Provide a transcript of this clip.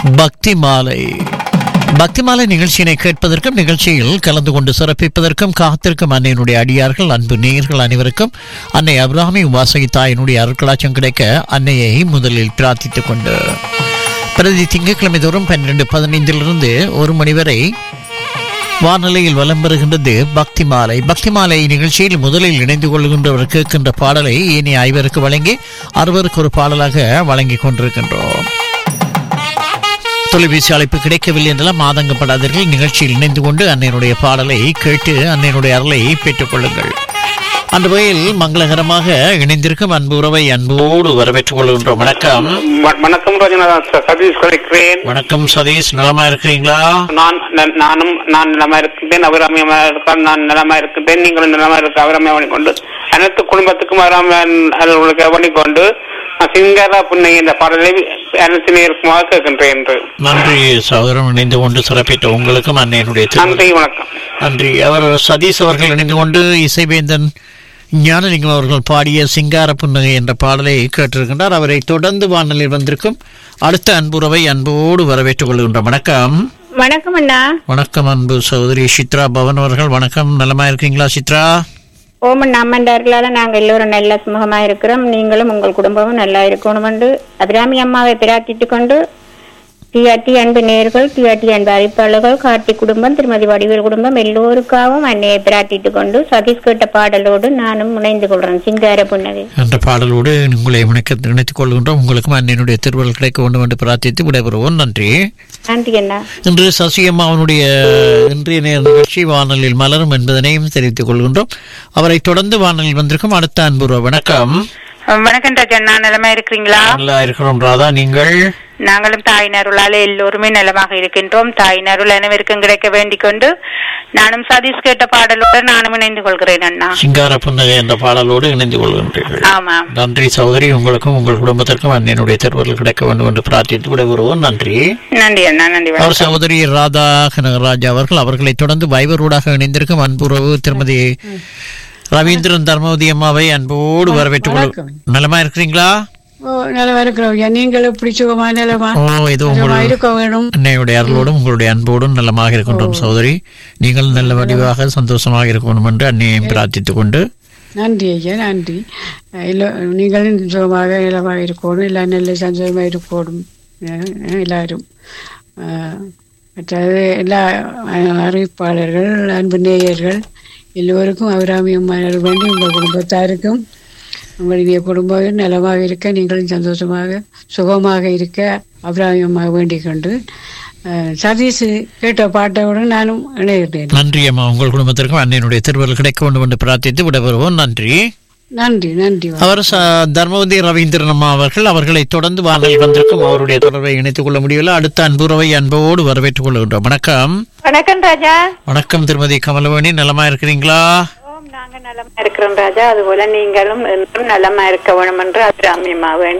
பக்தி மாலை பக்தி மாலை நிகழ்ச்சியினை கேட்பதற்கும் நிகழ்ச்சியில் கலந்து கொண்டு சிறப்பிப்பதற்கும் காத்திருக்கும் அன்னையினுடைய அடியார்கள் அன்பு நேயர்கள் அனைவருக்கும் அன்னை அபிராமி வாசகி தாயினுடைய அருட்களாச்சம் கிடைக்க அன்னையை முதலில் பிரார்த்தித்துக் கொண்டு பிரதி திங்கட்கிழமை தோறும் பன்னிரண்டு பதினைந்திலிருந்து ஒரு மணி வரை வானொலியில் வலம் பெறுகின்றது பக்தி மாலை பக்தி மாலை நிகழ்ச்சியில் முதலில் இணைந்து கொள்கின்றவர் கேட்கின்ற பாடலை ஏனைய ஐவருக்கு வழங்கி அறுவருக்கு ஒரு பாடலாக வழங்கிக் கொண்டிருக்கின்றோம் தொலைபேசி அழைப்பு கிடைக்கவில்லை என்றெல்லாம் ஆதங்கப்படாதீர்கள் நிகழ்ச்சியில் இணைந்து கொண்டு அன்னையனுடைய பாடலை கேட்டு அன்னையனுடைய அருளை பெற்றுக் கொள்ளுங்கள் அந்த வகையில் மங்களகரமாக இணைந்திருக்கும் அன்பு உறவை அன்போடு வரவேற்றுக் கொள்கின்றோம் வணக்கம் வ- வணக்கம் ரோஜனா ச- சதீஷ் கலைக்கிறேன் வணக்கம் சதீஷ் நலமா இருக்கிறீங்களா நான் ந- நானும் நான் நலமா இருக்கின்றேன் அபிராமியமா இருக்கான் நான் நலமா இருக்கின்றேன் நீங்களும் நலமா இருக்க அபிராமியா பண்ணிக்கொண்டு அனைத்து குடும்பத்துக்கும் அபிராமியா பண்ணிக்கொண்டு நான் சிங்கார புன்னை என்ற பாடலை அனைத்து நேருக்குமாக கேட்கின்றேன் என்று நன்றி சகோதரன் இணைந்து கொண்டு சிறப்பித்த உங்களுக்கும் அன்னையனுடைய திரு நன்றி வணக்கம் நன்றி அவர் சதீஷ் அவர்கள் இணைந்து கொண்டு இசைவேந்தன் ஞானலிங்கம் அவர்கள் பாடிய சிங்கார புன்னகை என்ற பாடலை கேட்டிருக்கின்றார் அவரை தொடர்ந்து வானலில் வந்திருக்கும் அடுத்த அன்புறவை அன்போடு வரவேற்றுக் கொள்கின்றோம் வணக்கம் வணக்கம் அண்ணா வணக்கம் அன்பு சகோதரி சித்ரா பவன் அவர்கள் வணக்கம் நலமா இருக்கீங்களா சித்ரா ஓமன் அம்மண்டார்களால நாங்க எல்லோரும் நல்ல சுமூகமா இருக்கிறோம் நீங்களும் உங்கள் குடும்பமும் நல்லா இருக்கணும் என்று அபிராமி அம்மாவை பிரார்த்தித்துக் கொண்டு டிஆர்டி அன்பு நேர்கள் டிஆர்டி அன்பு அறிவிப்பாளர்கள் கார்த்திக் குடும்பம் திருமதி வடிவேல் குடும்பம் எல்லோருக்காகவும் அன்னையை பிரார்த்தித்துக் கொண்டு சதீஷ் கேட்ட பாடலோடு நானும் இணைந்து கொள்றேன் சிங்கார புன்னகை என்ற பாடலோடு உங்களை இணைக்க இணைத்துக் கொள்கின்றோம் உங்களுக்கும் அன்னையனுடைய திருவள்ளுவர் கிடைக்க வேண்டும் என்று பிரார்த்தித்து விடைபெறுவோம் நன்றி நன்றி அண்ணா இன்று சசியம்மா அவனுடைய இன்றைய நேர நிகழ்ச்சி வானொலியில் மலரும் என்பதனையும் தெரிவித்துக் கொள்கின்றோம் அவரை தொடர்ந்து வானொலியில் வந்திருக்கும் அடுத்த அன்புறவு வணக்கம் வணக்கம் ராஜண்ணா நலமா இருக்கிறீங்களா நல்லா இருக்கிறோம் ராதா நீங்கள் நாங்களும் தாயின் அருளால எல்லோருமே நலமாக இருக்கின்றோம் தாயின் அருள் அனைவருக்கும் கிடைக்க வேண்டிக் கொண்டு நானும் சதீஷ் கேட்ட பாடலோடு நானும் இணைந்து கொள்கிறேன் அண்ணா சிங்கார புன்னகை என்ற பாடலோடு இணைந்து கொள்கின்றீர்கள் ஆமா நன்றி சகோதரி உங்களுக்கும் உங்கள் குடும்பத்திற்கும் அன்னையனுடைய திருவருள் கிடைக்க வேண்டும் என்று பிரார்த்தித்து விடைபெறுவோம் நன்றி நன்றி அண்ணா நன்றி அவர் வணக்கம் சகோதரி ராதா கனகராஜ் அவர்கள் அவர்களை தொடர்ந்து வைபரூடாக இணைந்திருக்கும் அன்புறவு திருமதி ரவீந்திரன் தர்மவதி அம்மாவை அன்போடு வரவேற்றுக் கொள்ளும் நலமா இருக்கிறீங்களா ஓ நலமா இருக்கிறோம் ஐயா நீங்கள் எப்படி சுகமா நலமா ஓ இது நலமா உங்கள் இருக்க வேணும் அன்னையுடைய அருளோடும் உங்களுடைய அன்போடும் நல்லமாக இருக்கின்றோம் சகோதரி நீங்கள் நல்ல வடிவாக சந்தோஷமாக இருக்கணும் என்று அன்னையையும் பிரார்த்தித்துக் கொண்டு நன்றி ஐயா நன்றி இல்லை நீங்களும் சுகமாக நலமாக இருக்கணும் எல்லாம் நல்ல சந்தோஷமாக இருக்கணும் அஹ், எல்லாரும் அஹ், மற்றது எல்லா அஹ், அறிவிப்பாளர்கள் அன்பு நேயர்கள் எல்லோருக்கும் அபிராமியம் மலர் வேண்டி உங்கள் குடும்பத்தாருக்கும் உங்களுடைய குடும்பம் நலமாக இருக்க நீங்களும் சந்தோஷமாக சுகமாக இருக்க அபிராமியமாக வேண்டிக் கொண்டு அஹ், சதீஷ் கேட்ட பாட்டோடு நானும் இணைகிறேன் நன்றி அம்மா உங்கள் குடும்பத்திற்கும் அன்னையினுடைய திருவருள் கிடைக்க வேண்டும் என்று பிரார்த்தித்து விடைபெறுவோம் நன்றி நன்றி நன்றி அவர் ச- தர்மவதி ரவீந்திரன் அம்மா அவர்கள் அவர்களை தொடர்ந்து வானல் வந்திருக்கும் அவருடைய தொடர்பை இணைத்துக் கொள்ள முடியவில்லை அடுத்த அன்புறவை அன்போடு வரவேற்றுக் கொள்கின்றோம் வணக்கம் வணக்கம் ராஜா வணக்கம் திருமதி கமலவேணி நலமா இருக்கிறீங்களா ஓம் நாங்க நலமா இருக்கிறோம் ராஜா அதுபோல நீங்களும் என்றும் நலமா இருக்க வேணும் என்று அபிராமி அம்மா வேண்டி